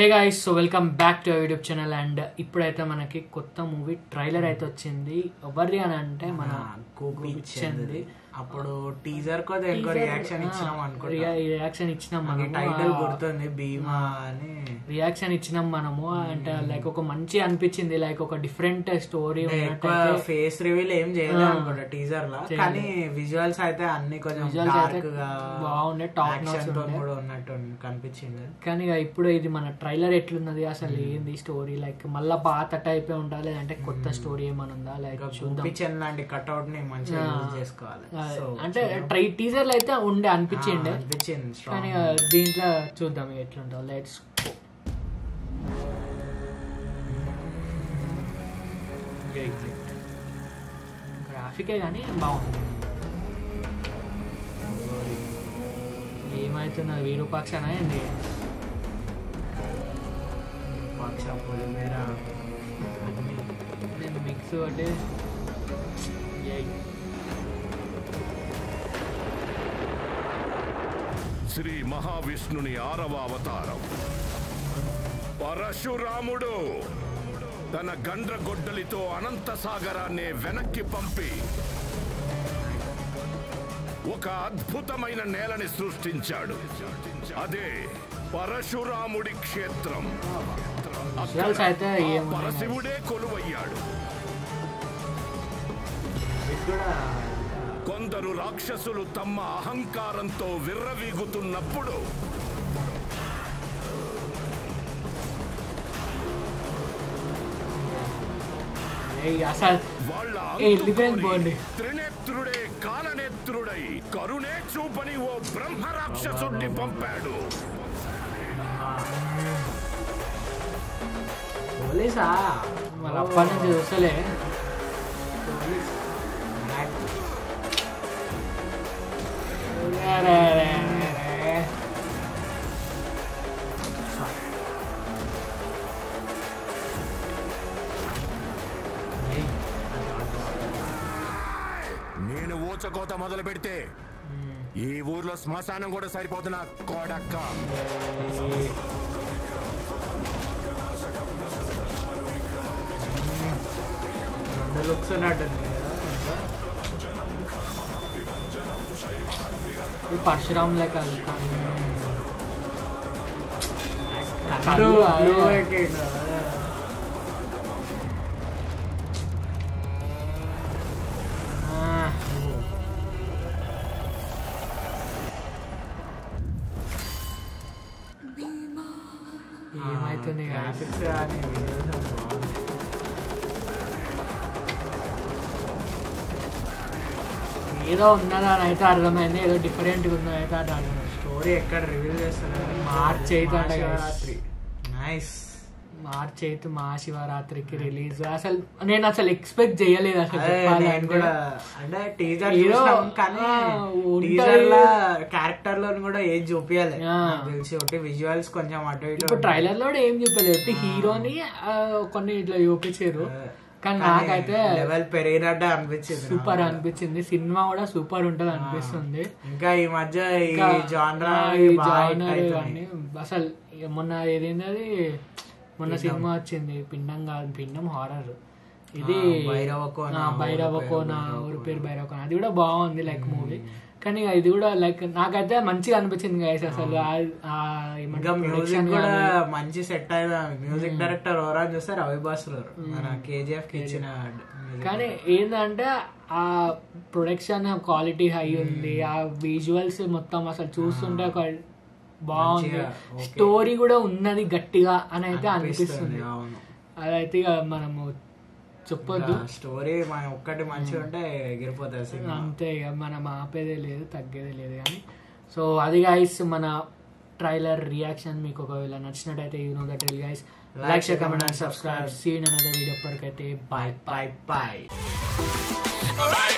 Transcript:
Hey guys so welcome back to YouTube channel and ఇప్పుడైతే మనకి కొత్త మూవీ ట్రైలర్ అయితే వచ్చింది ఎవరిది అని అంటే మన గోపిచ్చంది అప్పుడు టీజర్ కో దేనికో రియాక్షన్ ఇచ్చినాం అనుకుంటా రియాక్షన్ ఇచ్చినాం మనకి మనము టైటిల్ ఆ, గుర్తుంది భీమా అని రియాక్షన్ ఇచ్చినాం మనము అంటే లైక్ ఒక మంచి అనిపించింది లైక్ ఒక డిఫరెంట్ స్టోరీ ఎక్కువ ఫేస్ రివీల్ ఏం చేయలేదు అనుకుంటా టీజర్ లో కానీ విజువల్స్ అయితే అన్ని కొంచెం Visuals అయితే డార్క్ గా బాగుండే, top notch యాక్షన్ తో ఉండే. కూడా ఉన్నట్టు కనిపించింది కానీ ఇక ఇప్పుడు ఇది మన ట్రైలర్ ఎట్లున్నది అసలు ఏంది స్టోరీ లైక్ మళ్ళా పాత టైప్ ఉందా లేదంటే కొత్త స్టోరీ ఏమైనా ఉందా లైక్ చూద్దాం గోపిచంద్ లాంటి కట్అవుట్ ని మంచిగా యూజ్ చేసుకోవాలి ఆ, సో అంటే ట్రై టీజర్ లో అయితే ఉండే అనిపించిండే అనిపించింది కానీ strong. ఆ, దీంట్లో చూద్దాం ఎట్లుంటుందో లెట్స్ గ్రాఫికే కానీ బాగుంది ఏమైతున్నా వీరూపాక్షనా ఏంది పక్ష పొలిమేర అన్ని నేను మిక్స్ ఒకటి ఏయ్. శ్రీ మహావిష్ణుని ఆరవ అవతారం పరశురాముడు తన గండ్రగొడ్డలితో అనంత సాగరాన్ని వెనక్కి పంపి ఒక అద్భుతమైన నేలని సృష్టించాడు అదే పరశురాముడి క్షేత్రం అక్కడ Visuals అయితే ఆ ఏమున్నాయి? పరశివుడే కొలువయ్యాడు ఇది కూడా కొందరు రాక్షసులు తమ అహంకారంతో విర్రవీగుతున్నప్పుడు ఏయ్, అసలు వాళ్ళ ఏ, లిబరెల్ అంతుకొని బాండ్. త్రినేత్రుడే కాలనేత్రుడై కరుణే చూపని ఓ బ్రహ్మ రాక్షసుడిని పంపాడు పోలీసా వాళ్ళ అప్పటి నుంచి చూస్తలే పోలీస్ బ్లాక్ అరే, అరే, అరే. ఏయ్, నేను ఊచకోత మొదలు పెడితే ఈ ఊర్లో శ్మశానం కూడా సరిపోతున్నా కోడక్క రెండు లుక్స్ ఉన్నట్టుంది కదా ఇది పరశురామ్ లెక్క అది కానీ. కళ్ళు కళ్ళు blue అదే. పెట్టిండు. ఆ, ఏమైతుంది guys? గ్రాఫిక్స్ కానీ videos బాగుంది. ఏదో ఉన్నదా అని అయితే అర్థమైంది ఏదో డిఫరెంట్ ఉన్నది అయితే అది అర్థమైంది స్టోరీ ఎక్కడ రివీల్ చేస్తారు మార్చ్ eighth అంట guys. Mahashivratri nice March eighth మహాశివరాత్రికి రిలీజ్ అసలు నేను అసలు ఎక్స్పెక్ట్ చేయలేదు అసలు అదే నేను చెప్పాలంటే కూడా అంటే టీజర్ ఏదో, చూసాం కానీ ఆ, ఉంటది. టీజర్ లో క్యారెక్టర్ లో కూడా ఏది చూపించాలి ఆ. నాకు తెలిసి ఒకటి విజువల్స్ కొంచెం అటు ఇటు ఇప్పుడు ట్రైలర్ లో కూడా ఏం చూపలేదు హీరోని ఆ, కొన్ని ఇట్లా చూపించారు కానీ నాకైతే లెవెల్ పెరిగినట్టు అనిపించింది సూపర్ నాకు. అనిపించింది సినిమా కూడా సూపర్ ఉంటది అనిపిస్తుంది ఇంకా ఈ మధ్య ఈ ఇంకా, జాన్రా ఆ, ఈ genre ఇవన్నీ అసలు మొన్న ఏదైంది మొన్న సినిమా వచ్చింది పిండం కాదు పిండం హారర్ ఇది ఆ, భైరవ కోన, ఆ, భైరవ ఊరి కోన పేరు ఊరి పేరు భైరవ కోన అది కూడా బాగుంది లైక్ మూవీ కానీ ఇది కూడా లైక్ నాకైతే మంచిగా అనిపించింది గైస్ అసలు ఆ- ఆ ఏమంటారు, ఇంకా మ్యూజిక్ production కూడా కానీ. మంచి సెట్ అయిన మ్యూజిక్ డైరెక్టర్ ఎవరని చూస్తే రవి బాస్లర్ మన కేజీఎఫ్ కి ఇచ్చిన music కానీ ఏంటంటే ఆ ప్రొడక్షన్ క్వాలిటీ హై ఉంది ఆ విజువల్స్ మొత్తం అసలు చూస్తుంటే ఒక బాగుంది మంచిగా, okay. స్టోరీ కూడా ఉన్నది గట్టిగా అని అయితే అనిపిస్తుంది, అనిపిస్తుంది అవును అదైతే ఇక మనము చెప్పొద్దు స్టోరీ మన ఒక్కటి మంచిగా ఉంటే ఎగిరిపోతుంది సినిమా అంతే ఇక మనం ఆపేదే లేదు తగ్గేదే లేదు కానీ సో అది గైస్ మన ట్రైలర్ రియాక్షన్ మీకు ఒకవేళ నచ్చినట్టయితే you know that guys like share comment and subscribe see in another video ఇప్పటికైతే బాయ్ బాయ్ బాయ్ Right